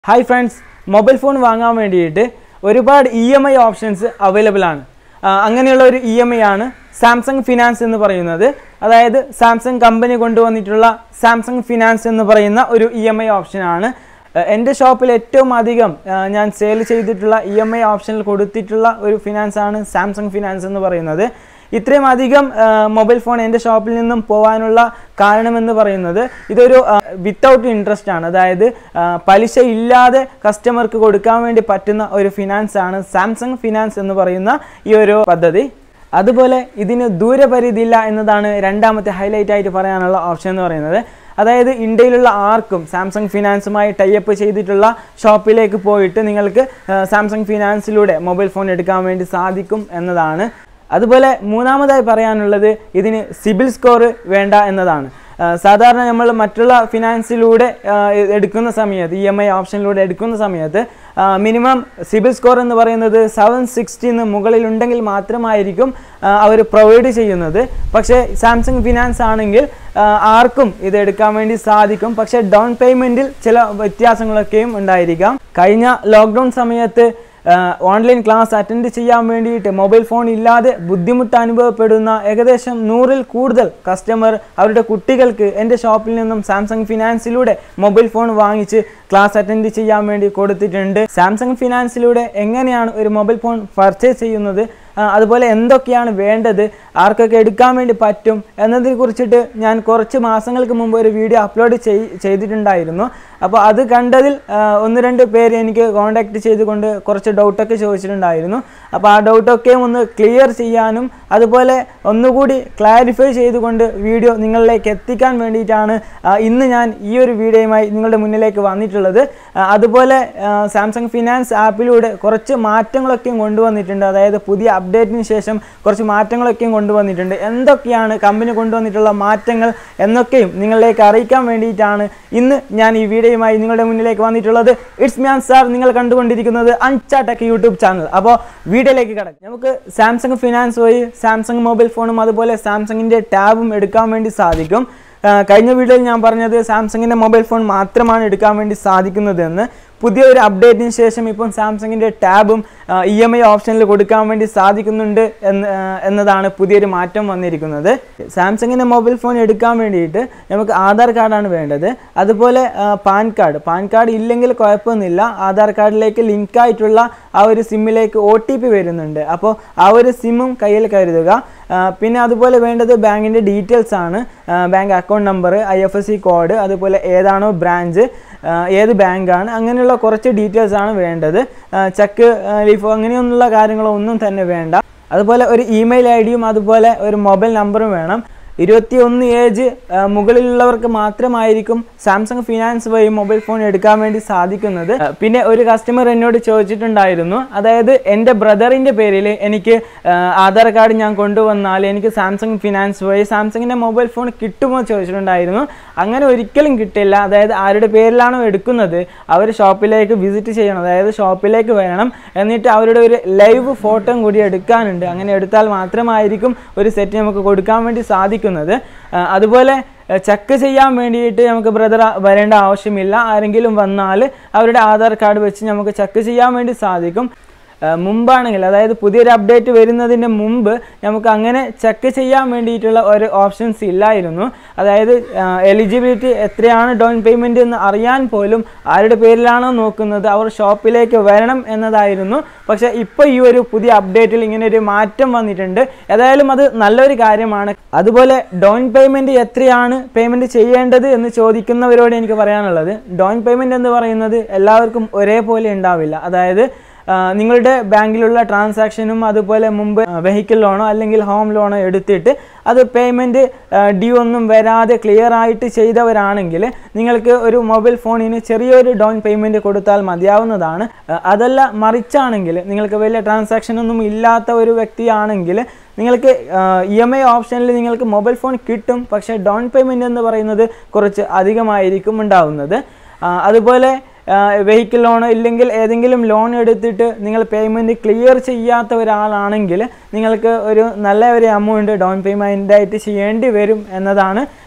hi friends mobile phone വാങ്ങാൻ വേണ്ടിയിട്ട് ഒരുപാട് E M I options available ആണ് ആ, അങ്ങനെയുള്ള ഒരു ഇ എം ഐ ആണ് സാംസങ് ഫിനാൻസ് എന്ന് പറയുന്നത് അതായത് സാംസങ് കമ്പനി കൊണ്ടുവന്നിട്ടുള്ള സാംസങ് ഫിനാൻസ് എന്ന് പറയുന്ന ഒരു ഇ എം ഐ ഓപ്ഷനാണ് ആ, എൻ്റെ ഷോപ്പിൽ ഏറ്റവും അധികം ആ, ഞാൻ സെയിൽ ചെയ്തിട്ടുള്ള ഇ എം ഐ ഓപ്ഷനിൽ കൊടുത്തിട്ടുള്ള ഒരു ഫിനാൻസ് ആണ് സാംസങ് ഫിനാൻസ് എന്ന് പറയുന്നത് ഇത്രയും അധികം ആ, മൊബൈൽ ഫോൺ എൻ്റെ ഷോപ്പിൽ നിന്നും പോകാനുള്ള കാരണമെന്ന് പറയുന്നത് ഇതൊരു വിത്തൗട്ട് ഇൻട്രസ്റ്റ് ആണ് അതായത് ആ, പലിശ ഇല്ലാതെ കസ്റ്റമർക്ക് കൊടുക്കാൻ വേണ്ടി പറ്റുന്ന ഒരു ഫിനാൻസ് ആണ് സാംസങ് ഫിനാൻസ് എന്ന് പറയുന്ന ഈ ഒരു പദ്ധതി അതുപോലെ ഇതിന് ദൂരപരിധിയില്ല എന്നതാണ് രണ്ടാമത്തെ ഹൈലൈറ്റ് ആയിട്ട് പറയാനുള്ള ഓപ്ഷൻ എന്ന് പറയുന്നത് അതായത് ഇന്ത്യയിലുള്ള ആർക്കും സാംസങ് ഫിനാൻസുമായി ടൈപ്പ് ചെയ്തിട്ടുള്ള ഷോപ്പിലേക്ക് പോയിട്ട് നിങ്ങൾക്ക് ആ, സാംസങ് ഫിനാൻസിലൂടെ മൊബൈൽ ഫോൺ എടുക്കാൻ വേണ്ടി സാധിക്കും എന്നതാണ് അതുപോലെ മൂന്നാമതായി പറയാനുള്ളത് ഇതിന് സിബിൽ സ്കോർ വേണ്ട എന്നതാണ് ആ, സാധാരണ നമ്മൾ മറ്റുള്ള ഫിനാൻസിലൂടെ ആ, എടുക്കുന്ന സമയത്ത് ഇ എം ഐ ഓപ്ഷനിലൂടെ എടുക്കുന്ന സമയത്ത് മിനിമം സിബിൽ സ്കോർ എന്ന് പറയുന്നത് സെവൻ സിക്സ്റ്റിന്ന് മുകളിലുണ്ടെങ്കിൽ മാത്രമായിരിക്കും അവർ പ്രൊവൈഡ് ചെയ്യുന്നത് പക്ഷേ സാംസങ് ഫിനാൻസ് ആണെങ്കിൽ ആ, ആർക്കും ഇത് എടുക്കാൻ വേണ്ടി സാധിക്കും പക്ഷേ ഡൗൺ പേയ്മെൻറ്റിൽ ചില വ്യത്യാസങ്ങളൊക്കെയും ഉണ്ടായിരിക്കാം കഴിഞ്ഞ ലോക്ക്ഡൗൺ സമയത്ത് ഓൺലൈൻ ക്ലാസ് അറ്റൻഡ് ചെയ്യാൻ വേണ്ടിയിട്ട് മൊബൈൽ ഫോൺ ഇല്ലാതെ ബുദ്ധിമുട്ട് അനുഭവപ്പെടുന്ന ഏകദേശം നൂറിൽ കൂടുതൽ കസ്റ്റമർ അവരുടെ കുട്ടികൾക്ക് എൻ്റെ ഷോപ്പിൽ നിന്നും സാംസങ് ഫിനാൻസിലൂടെ മൊബൈൽ ഫോൺ വാങ്ങിച്ച് ക്ലാസ് അറ്റൻഡ് ചെയ്യാൻ വേണ്ടി കൊടുത്തിട്ടുണ്ട് സാംസങ് ഫിനാൻസിലൂടെ എങ്ങനെയാണ് ഒരു മൊബൈൽ ഫോൺ പർച്ചേസ് ചെയ്യുന്നത് ആ, അതുപോലെ എന്തൊക്കെയാണ് വേണ്ടത് ആർക്കൊക്കെ എടുക്കാൻ വേണ്ടി പറ്റും എന്നതിനെ കുറിച്ചിട്ട് ഞാൻ കുറച്ച് മാസങ്ങൾക്ക് മുമ്പ് ഒരു വീഡിയോ അപ്ലോഡ് ചെയ് ചെയ്തിട്ടുണ്ടായിരുന്നു അപ്പോൾ അത് കണ്ടതിൽ ആ, ഒന്ന് രണ്ട് പേര് എനിക്ക് കോൺടാക്ട് ചെയ്തുകൊണ്ട് കുറച്ച് ഡൗട്ടൊക്കെ ചോദിച്ചിട്ടുണ്ടായിരുന്നു അപ്പോൾ ആ ഡൗട്ടൊക്കെയും ഒന്ന് ക്ലിയർ ചെയ്യാനും അതുപോലെ ഒന്നുകൂടി ക്ലാരിഫൈ ചെയ്തുകൊണ്ട് വീഡിയോ നിങ്ങളിലേക്ക് എത്തിക്കാൻ വേണ്ടിയിട്ടാണ് ആ, ഇന്ന് ഞാൻ ഈ ഒരു വീഡിയോയുമായി നിങ്ങളുടെ മുന്നിലേക്ക് വന്നിട്ടുള്ളത് ആ, അതുപോലെ സാംസങ് ഫിനാൻസ് ആപ്പിലൂടെ കുറച്ച് മാറ്റങ്ങളൊക്കെയും കൊണ്ടുവന്നിട്ടുണ്ട് അതായത് പുതിയ അപ്ഡേറ്റിന് ശേഷം കുറച്ച് മാറ്റങ്ങളൊക്കെയും കൊണ്ടുവന്നിട്ടുണ്ട് എന്തൊക്കെയാണ് കമ്പനി കൊണ്ടുവന്നിട്ടുള്ള മാറ്റങ്ങൾ എന്നൊക്കെയും നിങ്ങളിലേക്ക് അറിയിക്കാൻ വേണ്ടിയിട്ടാണ് ഇന്ന് ഞാൻ ഈ വീഡിയോയുമായി നിങ്ങളുടെ മുന്നിലേക്ക് വന്നിട്ടുള്ളത് ഇറ്റ്സ് മ്യാൻ സാർ നിങ്ങൾ കണ്ടുകൊണ്ടിരിക്കുന്നത് അൺചാട്ടക്ക് യൂട്യൂബ് ചാനൽ അപ്പോൾ വീഡിയോയിലേക്ക് കിടക്കാം നമുക്ക് സാംസങ് ഫിനാൻസ് വഴി സാംസങ് മൊബൈൽ ഫോണും അതുപോലെ സാംസങ്ങിൻ്റെ ടാബും എടുക്കാൻ വേണ്ടി സാധിക്കും ആ, കഴിഞ്ഞ വീഡിയോയിൽ ഞാൻ പറഞ്ഞത് സാംസങ്ങിൻ്റെ മൊബൈൽ ഫോൺ മാത്രമാണ് എടുക്കാൻ വേണ്ടി സാധിക്കുന്നതെന്ന് പുതിയൊരു അപ്ഡേറ്റിന് ശേഷം ഇപ്പം സാംസങ്ങിൻ്റെ ടാബും ഇ എം ഐ ഓപ്ഷനിൽ കൊടുക്കാൻ വേണ്ടി സാധിക്കുന്നുണ്ട് എന്ന് ആ, എന്നതാണ് പുതിയൊരു മാറ്റം വന്നിരിക്കുന്നത് സാംസങ്ങിൻ്റെ മൊബൈൽ ഫോൺ എടുക്കാൻ വേണ്ടിയിട്ട് നമുക്ക് ആധാർ കാർഡാണ് വേണ്ടത് അതുപോലെ ആ, പാൻ കാർഡ് പാൻ കാർഡ് ഇല്ലെങ്കിൽ കുഴപ്പമൊന്നുമില്ല ആധാർ കാർഡിലേക്ക് ലിങ്ക് ആയിട്ടുള്ള ആ ഒരു സിമ്മിലേക്ക് ഒ ടി പി വരുന്നുണ്ട് അപ്പോൾ ആ ഒരു സിമ്മും കയ്യിൽ കരുതുക ആ, പിന്നെ അതുപോലെ വേണ്ടത് ബാങ്കിൻ്റെ ഡീറ്റെയിൽസ് ആണ് ആ, bank account number I F S C code അതുപോലെ ഏതാണോ ബ്രാഞ്ച് ആ, ഏത് ബാങ്കാണ് അങ്ങനെയുള്ള കുറച്ച് ഡീറ്റെയിൽസ് ആണ് വേണ്ടത് ചെക്ക് ലീഫോ അങ്ങനെയൊന്നുള്ള കാര്യങ്ങളോ ഒന്നും തന്നെ വേണ്ട അതുപോലെ ഒരു ഇമെയിൽ ഐ ഡിയും അതുപോലെ ഒരു മൊബൈൽ നമ്പറും വേണം ഇരുപത്തി ഒന്ന് ഏജ് മുകളിലുള്ളവർക്ക് മാത്രമായിരിക്കും സാംസങ് ഫിനാൻസ് വഴി മൊബൈൽ ഫോൺ എടുക്കാൻ വേണ്ടി സാധിക്കുന്നത് ആ, പിന്നെ ഒരു കസ്റ്റമർ എന്നോട് ചോദിച്ചിട്ടുണ്ടായിരുന്നു അതായത് എൻ്റെ ബ്രദറിൻ്റെ പേരിൽ എനിക്ക് ആ, ആധാർ കാർഡ് ഞാൻ കൊണ്ടുവന്നാൽ എനിക്ക് സാംസങ് ഫിനാൻസ് വഴി സാംസങ്ങിൻ്റെ മൊബൈൽ ഫോൺ കിട്ടുമോ ചോദിച്ചിട്ടുണ്ടായിരുന്നു അങ്ങനെ ഒരിക്കലും കിട്ടില്ല അതായത് ആരുടെ പേരിലാണോ എടുക്കുന്നത് അവർ ഷോപ്പിലേക്ക് വിസിറ്റ് ചെയ്യണം അതായത് ഷോപ്പിലേക്ക് വരണം എന്നിട്ട് അവരുടെ ഒരു ലൈവ് ഫോട്ടോ കൂടി എടുക്കാനുണ്ട് അങ്ങനെ എടുത്താൽ മാത്രമായിരിക്കും ഒരു സെറ്റ് നമുക്ക് കൊടുക്കാൻ വേണ്ടി സാധിക്കുന്നത് ആ, അതുപോലെ ചെക്ക് ചെയ്യാൻ വേണ്ടിയിട്ട് നമുക്ക് ബ്രദർ വരേണ്ട ആവശ്യമില്ല ആരെങ്കിലും വന്നാൽ അവരുടെ ആധാർ കാർഡ് വെച്ച് നമുക്ക് ചെക്ക് ചെയ്യാൻ വേണ്ടി സാധിക്കും ആ, മുമ്പാണെങ്കിൽ അതായത് പുതിയൊരു അപ്ഡേറ്റ് വരുന്നതിന് മുമ്പ് നമുക്ക് അങ്ങനെ ചെക്ക് ചെയ്യാൻ വേണ്ടിയിട്ടുള്ള ഒരു ഓപ്ഷൻസ് ഇല്ലായിരുന്നു അതായത് എലിജിബിലിറ്റി എത്രയാണ് ഡൗൺ പേയ്മെൻറ്റ് എന്ന് അറിയാൻ പോലും ആരുടെ പേരിലാണോ നോക്കുന്നത് അവർ ഷോപ്പിലേക്ക് വരണം എന്നതായിരുന്നു പക്ഷേ ഇപ്പോൾ ഈ ഒരു പുതിയ അപ്ഡേറ്റിൽ ഇങ്ങനെ ഒരു മാറ്റം വന്നിട്ടുണ്ട് ഏതായാലും അത് നല്ലൊരു കാര്യമാണ് അതുപോലെ ഡൗൺ പേയ്മെൻറ്റ് എത്രയാണ് പേയ്മെൻറ്റ് ചെയ്യേണ്ടത് എന്ന് ചോദിക്കുന്നവരോട് എനിക്ക് പറയാനുള്ളത് ഡൗൺ പേയ്മെൻറ്റ് എന്ന് പറയുന്നത് എല്ലാവർക്കും ഒരേപോലെ ഉണ്ടാവില്ല അതായത് ആ, നിങ്ങളുടെ ബാങ്കിലുള്ള ട്രാൻസാക്ഷനും അതുപോലെ മുമ്പ് വെഹിക്കിൾ ലോണോ അല്ലെങ്കിൽ ഹോം ലോണോ എടുത്തിട്ട് അത് പേയ്മെൻറ്റ് ഡ്യൂ ഒന്നും വരാതെ ക്ലിയർ ആയിട്ട് ചെയ്തവരാണെങ്കിൽ നിങ്ങൾക്ക് ഒരു മൊബൈൽ ഫോണിന് ചെറിയൊരു ഡൗൺ പേയ്മെൻറ്റ് കൊടുത്താൽ മതിയാവുന്നതാണ് ആ, അതല്ല മറിച്ചാണെങ്കിൽ നിങ്ങൾക്ക് വലിയ ട്രാൻസാക്ഷൻ ഒന്നും ഇല്ലാത്ത ഒരു വ്യക്തിയാണെങ്കിൽ നിങ്ങൾക്ക് ഇ എം ഐ ഓപ്ഷനിൽ നിങ്ങൾക്ക് മൊബൈൽ ഫോൺ കിട്ടും പക്ഷേ ഡൗൺ പേയ്മെൻറ്റ് എന്ന് പറയുന്നത് കുറച്ച് അധികമായിരിക്കും ഉണ്ടാവുന്നത് ആ, അതുപോലെ വെഹിക്കിൾ ലോൺ ഇല്ലെങ്കിൽ ഏതെങ്കിലും ലോൺ എടുത്തിട്ട് നിങ്ങൾ പേയ്മെൻറ്റ് ക്ലിയർ ചെയ്യാത്ത ഒരാളാണെങ്കിൽ നിങ്ങൾക്ക് ഒരു നല്ല ഒരു എമൗണ്ട് ഡൗൺ പേയ്മെൻ്റ് ആയിട്ട് ചെയ്യേണ്ടി വരും എന്നതാണ്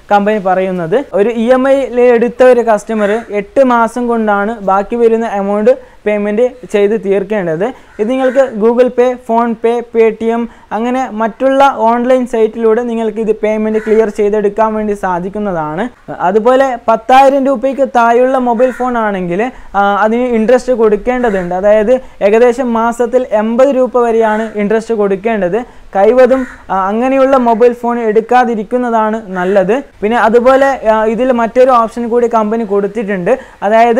കമ്പനി പറയുന്നത് ഒരു ഇ എം ഐയിൽ എടുത്ത ഒരു കസ്റ്റമർ എട്ട് മാസം കൊണ്ടാണ് ബാക്കി വരുന്ന എമൗണ്ട് പേയ്മെൻറ്റ് ചെയ്ത് തീർക്കേണ്ടത് ഇത് നിങ്ങൾക്ക് Google pay phone pay Paytm അങ്ങനെ മറ്റുള്ള ഓൺലൈൻ സൈറ്റിലൂടെ നിങ്ങൾക്ക് ഇത് പേയ്മെൻറ്റ് ക്ലിയർ ചെയ്തെടുക്കാൻ വേണ്ടി സാധിക്കുന്നതാണ് അതുപോലെ പത്തായിരം രൂപയ്ക്ക് താഴെയുള്ള മൊബൈൽ ഫോൺ ആണെങ്കിൽ അതിന് ഇൻട്രസ്റ്റ് കൊടുക്കേണ്ടതുണ്ട് അതായത് ഏകദേശം മാസത്തിൽ എൺപത് രൂപ വരെയാണ് ഇൻട്രസ്റ്റ് കൊടുക്കേണ്ടത് കൈവതും ആ, അങ്ങനെയുള്ള മൊബൈൽ ഫോൺ എടുക്കാതിരിക്കുന്നതാണ് നല്ലത് പിന്നെ അതുപോലെ ഇതിൽ മറ്റൊരു ഓപ്ഷൻ കൂടി കമ്പനി കൊടുത്തിട്ടുണ്ട് അതായത്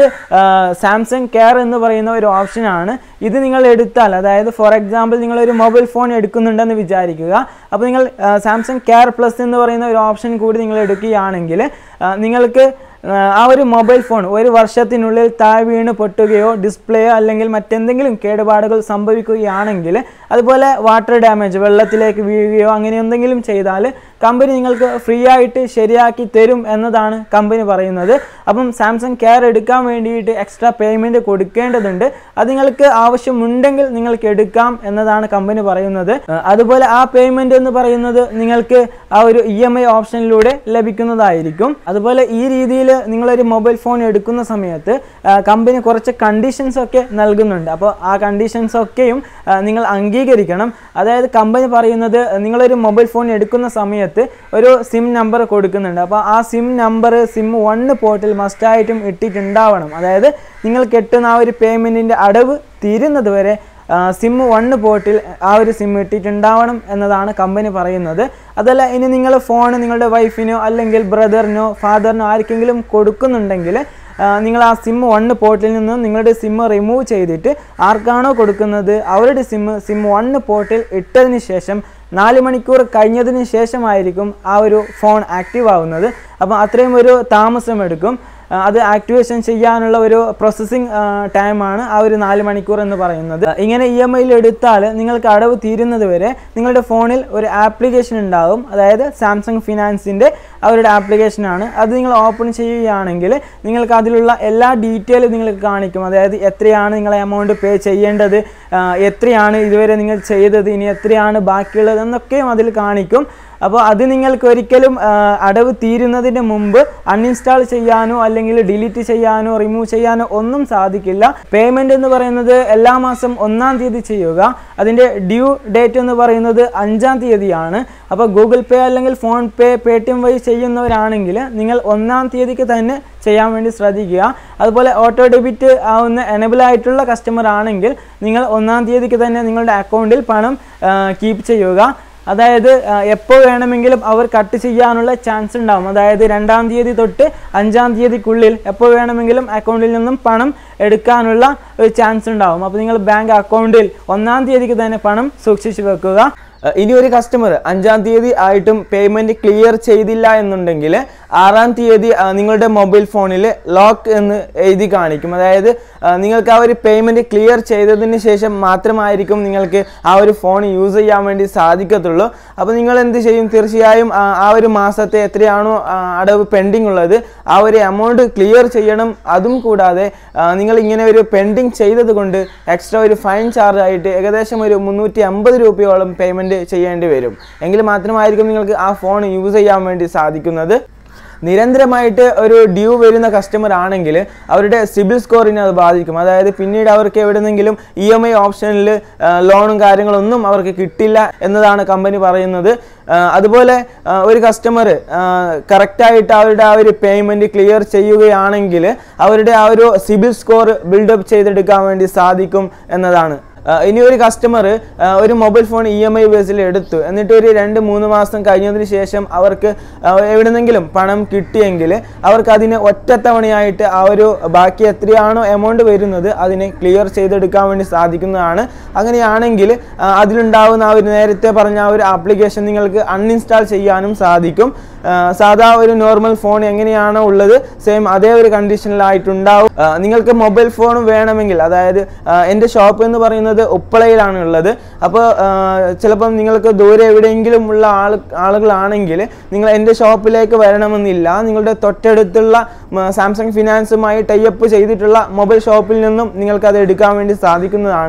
സാംസങ് കെയർ എന്ന് പറയുന്ന ഒരു ഓപ്ഷനാണ് ഇത് നിങ്ങൾ എടുത്താൽ അതായത് ഫോർ എക്സാമ്പിൾ നിങ്ങൾ ഒരു മൊബൈൽ ഫോൺ എടുക്കുന്നുണ്ടെന്ന് വിചാരിക്കുക അപ്പോൾ നിങ്ങൾ സാംസങ് കെയർ പ്ലസ് എന്ന് പറയുന്ന ഒരു ഓപ്ഷൻ കൂടി നിങ്ങൾ എടുക്കുകയാണെങ്കിൽ ആ, നിങ്ങൾക്ക് ആ, ആ ഒരു മൊബൈൽ ഫോൺ ഒരു വർഷത്തിനുള്ളിൽ താഴെ വീണ് പൊട്ടുകയോ ഡിസ്പ്ലേയോ അല്ലെങ്കിൽ മറ്റെന്തെങ്കിലും കേടുപാടുകൾ സംഭവിക്കുകയാണെങ്കിൽ അതുപോലെ വാട്ടർ ഡാമേജ് വെള്ളത്തിലേക്ക് വീഴുകയോ അങ്ങനെ എന്തെങ്കിലും ചെയ്താൽ കമ്പനി നിങ്ങൾക്ക് ഫ്രീ ആയിട്ട് ശരിയാക്കി തരും എന്നതാണ് കമ്പനി പറയുന്നത് അപ്പം സാംസങ് കെയർ എടുക്കാൻ വേണ്ടിയിട്ട് എക്സ്ട്രാ പേയ്മെൻറ്റ് കൊടുക്കേണ്ടതുണ്ട് അത് നിങ്ങൾക്ക് ആവശ്യമുണ്ടെങ്കിൽ നിങ്ങൾക്ക് എടുക്കാം എന്നതാണ് കമ്പനി പറയുന്നത് ആ, അതുപോലെ ആ പേയ്മെൻറ്റ് എന്ന് പറയുന്നത് നിങ്ങൾക്ക് ആ ഒരു ഇ എം ഐ ഓപ്ഷനിലൂടെ ലഭിക്കുന്നതായിരിക്കും അതുപോലെ ഈ രീതിയിൽ നിങ്ങളൊരു മൊബൈൽ ഫോൺ എടുക്കുന്ന സമയത്ത് ആ, കമ്പനി കുറച്ച് കണ്ടീഷൻസ് ഒക്കെ നൽകുന്നുണ്ട് അപ്പോൾ ആ കണ്ടീഷൻസ് ഒക്കെയും ആ, നിങ്ങൾ അംഗീകരിക്കണം അതായത് കമ്പനി പറയുന്നത് നിങ്ങളൊരു മൊബൈൽ ഫോൺ എടുക്കുന്ന സമയത്ത് ഒരു സിം നമ്പർ കൊടുക്കുന്നുണ്ട് അപ്പോൾ ആ സിം നമ്പർ സിം വണ്ണ് പോർട്ടിൽ മസ്റ്റായിട്ടും ഇട്ടിട്ടുണ്ടാവണം അതായത് നിങ്ങൾ കെട്ടുന്ന ആ ഒരു പേയ്മെൻറ്റിൻ്റെ അടവ് തീരുന്നത് വരെ സിം വണ്ണ് പോർട്ടിൽ ആ ഒരു സിം ഇട്ടിട്ടുണ്ടാവണം എന്നതാണ് കമ്പനി പറയുന്നത് അതല്ല ഇനി നിങ്ങൾ ഫോൺ നിങ്ങളുടെ വൈഫിനോ അല്ലെങ്കിൽ ബ്രദറിനോ ഫാദറിനോ ആർക്കെങ്കിലും കൊടുക്കുന്നുണ്ടെങ്കിൽ ആ, നിങ്ങൾ ആ സിം വണ്ണ് പോർട്ടിൽ നിന്ന് നിങ്ങളുടെ സിം റിമൂവ് ചെയ്തിട്ട് ആർക്കാണോ കൊടുക്കുന്നത് അവരുടെ സിം സിം വണ്ണ് പോർട്ടിൽ ഇട്ടതിന് ശേഷം നാല് മണിക്കൂർ കഴിഞ്ഞതിന് ശേഷമായിരിക്കും ആ ഒരു ഫോൺ ആക്റ്റീവ് ആവുന്നത് അപ്പോൾ അത്രയും ഒരു താമസം എടുക്കും ആ, അത് ആക്ടിവേഷൻ ചെയ്യാനുള്ള ഒരു പ്രോസസ്സിങ് ടൈമാണ് ആ ഒരു നാല് മണിക്കൂർ എന്ന് പറയുന്നത് ഇങ്ങനെ ഇ എം ഐയിൽ എടുത്താൽ നിങ്ങൾക്ക് അടവ് തീരുന്നത് വരെ നിങ്ങളുടെ ഫോണിൽ ഒരു ആപ്ലിക്കേഷൻ ഉണ്ടാകും അതായത് സാംസങ് ഫിനാൻസിൻ്റെ അവരുടെ ആപ്ലിക്കേഷനാണ് അത് നിങ്ങൾ ഓപ്പൺ ചെയ്യുകയാണെങ്കിൽ നിങ്ങൾക്ക് അതിലുള്ള എല്ലാ ഡീറ്റെയിലും നിങ്ങൾക്ക് കാണിക്കും അതായത് എത്രയാണ് നിങ്ങൾ എമൗണ്ട് പേ ചെയ്യേണ്ടത് ആ, എത്രയാണ് ഇതുവരെ നിങ്ങൾ ചെയ്തത് ഇനി എത്രയാണ് ബാക്കിയുള്ളത് എന്നൊക്കെയും അതിൽ കാണിക്കും അപ്പോൾ അത് നിങ്ങൾക്ക് ഒരിക്കലും ആ, അടവ് തീരുന്നതിന് മുമ്പ് അൺഇൻസ്റ്റാൾ ചെയ്യാനോ അല്ലെങ്കിൽ ഡിലീറ്റ് ചെയ്യാനോ റിമൂവ് ചെയ്യാനോ ഒന്നും സാധിക്കില്ല പേയ്മെന്റ് എന്ന് പറയുന്നത് എല്ലാ മാസം ഒന്നാം തീയതി ചെയ്യുക അതിൻ്റെ ഡ്യൂ ഡേറ്റ് എന്ന് പറയുന്നത് അഞ്ചാം തീയതിയാണ് അപ്പോൾ ഗൂഗിൾ പേ അല്ലെങ്കിൽ phone pay Paytm വഴി ചെയ്യുന്നവരാണെങ്കിൽ നിങ്ങൾ ഒന്നാം തീയതിക്ക് തന്നെ ചെയ്യാൻ വേണ്ടി ശ്രദ്ധിക്കുക അതുപോലെ ഓട്ടോ ഡെബിറ്റ് ആവുന്ന എനബിൾ ആയിട്ടുള്ള കസ്റ്റമർ ആണെങ്കിൽ നിങ്ങൾ ഒന്നാം തീയതിക്ക് തന്നെ നിങ്ങളുടെ അക്കൗണ്ടിൽ പണം കീപ്പ് ചെയ്യുക അതായത് എപ്പോൾ വേണമെങ്കിലും അവർ കട്ട് ചെയ്യാനുള്ള ചാൻസ് ഉണ്ടാവും അതായത് രണ്ടാം തീയതി തൊട്ട് അഞ്ചാം തീയതിക്കുള്ളിൽ എപ്പോൾ വേണമെങ്കിലും അക്കൗണ്ടിൽ നിന്നും പണം എടുക്കാനുള്ള ഒരു ചാൻസ് ഉണ്ടാവും അപ്പോൾ നിങ്ങൾ ബാങ്ക് അക്കൗണ്ടിൽ ഒന്നാം തീയതിക്ക് തന്നെ പണം സൂക്ഷിച്ചു വെക്കുക അഹ് ഇനി ഒരു കസ്റ്റമർ അഞ്ചാം തീയതി ആയിട്ടും പേയ്മെന്റ് ക്ലിയർ ചെയ്തില്ല എന്നുണ്ടെങ്കിൽ ആറാം തീയതി അഹ് നിങ്ങളുടെ മൊബൈൽ ഫോണിൽ ലോക്ക് എന്ന് എഴുതി കാണിക്കും അതായത് അഹ് നിങ്ങൾക്ക് ആ ഒരു പേയ്മെന്റ് ക്ലിയർ ചെയ്തതിന് ശേഷം മാത്രമായിരിക്കും നിങ്ങൾക്ക് ആ ഒരു ഫോൺ യൂസ് ചെയ്യാൻ വേണ്ടി സാധിക്കത്തുള്ളൂ അപ്പോൾ നിങ്ങൾ എന്ത് ചെയ്യും തീർച്ചയായും ആ ആ ഒരു മാസത്തെ എത്രയാണോ ആ, അടവ് പെൻഡിങ് ഉള്ളത് ആ ഒരു എമൗണ്ട് ക്ലിയർ ചെയ്യണം അതും കൂടാതെ ആ, നിങ്ങൾ ഇങ്ങനെ ഒരു പെൻഡിങ് ചെയ്തത് കൊണ്ട് എക്സ്ട്രാ ഒരു ഫൈൻ ചാർജ് ആയിട്ട് ഏകദേശം ഒരു മുന്നൂറ്റി അമ്പത് രൂപയോളം പേയ്മെൻറ്റ് ചെയ്യേണ്ടി വരും എങ്കിൽ മാത്രമായിരിക്കും നിങ്ങൾക്ക് ആ ഫോൺ യൂസ് ചെയ്യാൻ വേണ്ടി സാധിക്കുന്നത് നിരന്തരമായിട്ട് ഒരു ഡ്യൂ വരുന്ന കസ്റ്റമർ ആണെങ്കിൽ അവരുടെ സിബിൽ സ്കോറിനെ അത് ബാധിക്കും അതായത് പിന്നീട് അവർക്ക് എവിടെന്നെങ്കിലും ഇ എം ഐ ഓപ്ഷനിൽ ലോണും കാര്യങ്ങളൊന്നും അവർക്ക് കിട്ടില്ല എന്നതാണ് കമ്പനി പറയുന്നത് ആ, അതുപോലെ ആ, ഒരു കസ്റ്റമർ കറക്റ്റായിട്ട് അവരുടെ ആ ഒരു പേയ്മെൻറ്റ് ക്ലിയർ ചെയ്യുകയാണെങ്കിൽ അവരുടെ ആ ഒരു സിബിൽ സ്കോർ ബിൽഡപ്പ് ചെയ്തെടുക്കാൻ വേണ്ടി സാധിക്കും എന്നതാണ് ആ, ഇനി ഒരു കസ്റ്റമർ ഒരു mobile phone E M I ബേസിൽ എടുത്തു എന്നിട്ട് ഒരു രണ്ട് മൂന്ന് മാസം കഴിഞ്ഞതിന് ശേഷം അവർക്ക് ആ, എവിടെന്നെങ്കിലും പണം കിട്ടിയെങ്കിൽ അവർക്ക് അതിനെ ഒറ്റത്തവണയായിട്ട് ആ ഒരു ബാക്കി എത്രയാണോ എമൗണ്ട് വരുന്നത് അതിനെ ക്ലിയർ ചെയ്തെടുക്കാൻ വേണ്ടി സാധിക്കുന്നതാണ് അങ്ങനെയാണെങ്കിൽ ആ, അതിലുണ്ടാവുന്ന ആ ഒരു നേരത്തെ പറഞ്ഞ ആ ഒരു ആപ്ലിക്കേഷൻ നിങ്ങൾക്ക് അൺഇൻസ്റ്റാൾ ചെയ്യാനും സാധിക്കും ആ, സാധാ ഒരു നോർമൽ ഫോൺ എങ്ങനെയാണോ ഉള്ളത് സെയിം അതേ ഒരു കണ്ടീഷനിലായിട്ടുണ്ടാവും ആ, നിങ്ങൾക്ക് മൊബൈൽ ഫോൺ വേണമെങ്കിൽ അതായത് ആ, എൻ്റെ ഷോപ്പ് എന്ന് പറയുന്നത് ഉപ്പളയിലാണ് ഉള്ളത് അപ്പോൾ ചിലപ്പം നിങ്ങൾക്ക് ദൂരെ എവിടെയെങ്കിലും ഉള്ള ആൾ ആളുകളാണെങ്കിൽ നിങ്ങൾ എൻ്റെ ഷോപ്പിലേക്ക് വരണമെന്നില്ല നിങ്ങളുടെ തൊട്ടടുത്തുള്ള മ, സാംസങ് ഫിനാൻസുമായി ടൈപ്പ് ചെയ്തിട്ടുള്ള മൊബൈൽ ഷോപ്പിൽ നിന്നും നിങ്ങൾക്ക് അത് എടുക്കാൻ വേണ്ടി സാധിക്കുന്നതാണ്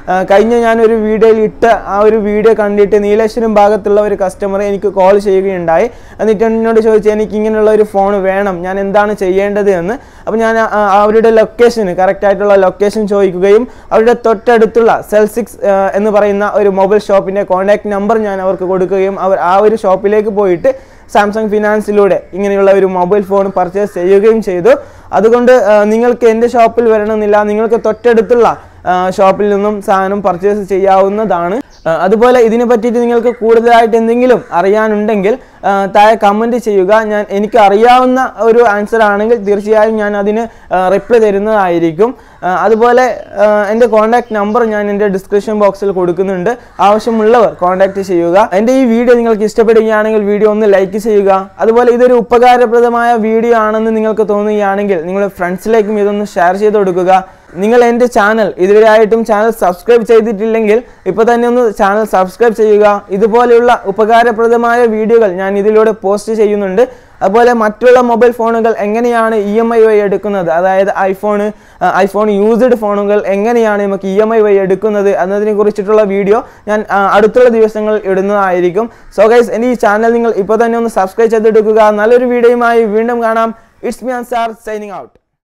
ആ, കഴിഞ്ഞ ഞാനൊരു വീഡിയോയിൽ ഇട്ട ആ ഒരു വീഡിയോ കണ്ടിട്ട് നീലേശ്വരം ഭാഗത്തുള്ള ഒരു കസ്റ്റമർ എനിക്ക് കോൾ ചെയ്യുകയുണ്ടായി എന്നിട്ട് എന്നോട് ചോദിച്ചു എനിക്ക് ഇങ്ങനെയുള്ള ഒരു ഫോൺ വേണം ഞാൻ എന്താണ് ചെയ്യേണ്ടത് എന്ന് അപ്പോൾ ഞാൻ ആ- ആ- അവരുടെ ലൊക്കേഷൻ കറക്റ്റ് ആയിട്ടുള്ള ലൊക്കേഷൻ ചോദിക്കുകയും അവരുടെ തൊട്ടടുത്തുള്ള സെൽ സിക്സ് എന്ന് പറയുന്ന ഒരു മൊബൈൽ ഷോപ്പിൻ്റെ കോൺടാക്ട് നമ്പർ ഞാൻ അവർക്ക് കൊടുക്കുകയും അവർ ആ ഒരു ഷോപ്പിലേക്ക് പോയിട്ട് സാംസങ് ഫിനാൻസിലൂടെ ഇങ്ങനെയുള്ള ഒരു മൊബൈൽ ഫോൺ പർച്ചേസ് ചെയ്യുകയും ചെയ്തു അതുകൊണ്ട് ആ, നിങ്ങൾക്ക് എൻ്റെ ഷോപ്പിൽ വരണമെന്നില്ല നിങ്ങൾക്ക് തൊട്ടടുത്തുള്ള ആ, ഷോപ്പിൽ നിന്നും സാധനം പർച്ചേസ് ചെയ്യാവുന്നതാണ് ആ, അതുപോലെ ഇതിനെ പറ്റിയിട്ട് നിങ്ങൾക്ക് കൂടുതലായിട്ട് എന്തെങ്കിലും അറിയാനുണ്ടെങ്കിൽ ആ, താഴെ കമൻറ്റ് ചെയ്യുക ഞാൻ എനിക്ക് അറിയാവുന്ന ഒരു ആൻസർ ആണെങ്കിൽ തീർച്ചയായും ഞാൻ അതിന് റിപ്ലൈ തരുന്നതായിരിക്കും ആ, അതുപോലെ ആ, എൻ്റെ കോൺടാക്ട് നമ്പർ ഞാൻ എൻ്റെ ഡിസ്ക്രിപ്ഷൻ ബോക്സിൽ കൊടുക്കുന്നുണ്ട് ആവശ്യമുള്ളവർ കോൺടാക്ട് ചെയ്യുക എൻ്റെ ഈ വീഡിയോ നിങ്ങൾക്ക് ഇഷ്ടപ്പെടുകയാണെങ്കിൽ വീഡിയോ ഒന്ന് ലൈക്ക് ചെയ്യുക അതുപോലെ ഇതൊരു ഉപകാരപ്രദമായ വീഡിയോ ആണെന്ന് നിങ്ങൾക്ക് തോന്നുകയാണെങ്കിൽ നിങ്ങളുടെ ഫ്രണ്ട്സിലേക്കും ഇതൊന്ന് ഷെയർ ചെയ്ത് കൊടുക്കുക നിങ്ങൾ എൻ്റെ ചാനൽ ഇതുവരെയായിട്ടും ചാനൽ സബ്സ്ക്രൈബ് ചെയ്തിട്ടില്ലെങ്കിൽ ഇപ്പോൾ തന്നെ ഒന്ന് ചാനൽ സബ്സ്ക്രൈബ് ചെയ്യുക ഇതുപോലെയുള്ള ഉപകാരപ്രദമായ വീഡിയോകൾ ഞാൻ ഇതിലൂടെ പോസ്റ്റ് ചെയ്യുന്നുണ്ട് അതുപോലെ മറ്റുള്ള മൊബൈൽ ഫോണുകൾ എങ്ങനെയാണ് ഇ എം ഐ വഴി എടുക്കുന്നത് അതായത് ഐഫോൺ ഐഫോൺ യൂസ്ഡ് ഫോണുകൾ എങ്ങനെയാണ് നമുക്ക് ഇ എം ഐ വഴി എടുക്കുന്നത് എന്നതിനെ കുറിച്ചിട്ടുള്ള വീഡിയോ ഞാൻ ആ, അടുത്തുള്ള ദിവസങ്ങളിൽ ഇടുന്നതായിരിക്കും സോ ഗൈസ് എൻ്റെ ഈ ചാനൽ നിങ്ങൾ ഇപ്പോൾ തന്നെ ഒന്ന് സബ്സ്ക്രൈബ് ചെയ്തെടുക്കുക നല്ലൊരു വീഡിയോയുമായി വീണ്ടും കാണാം it's me Ansar signing out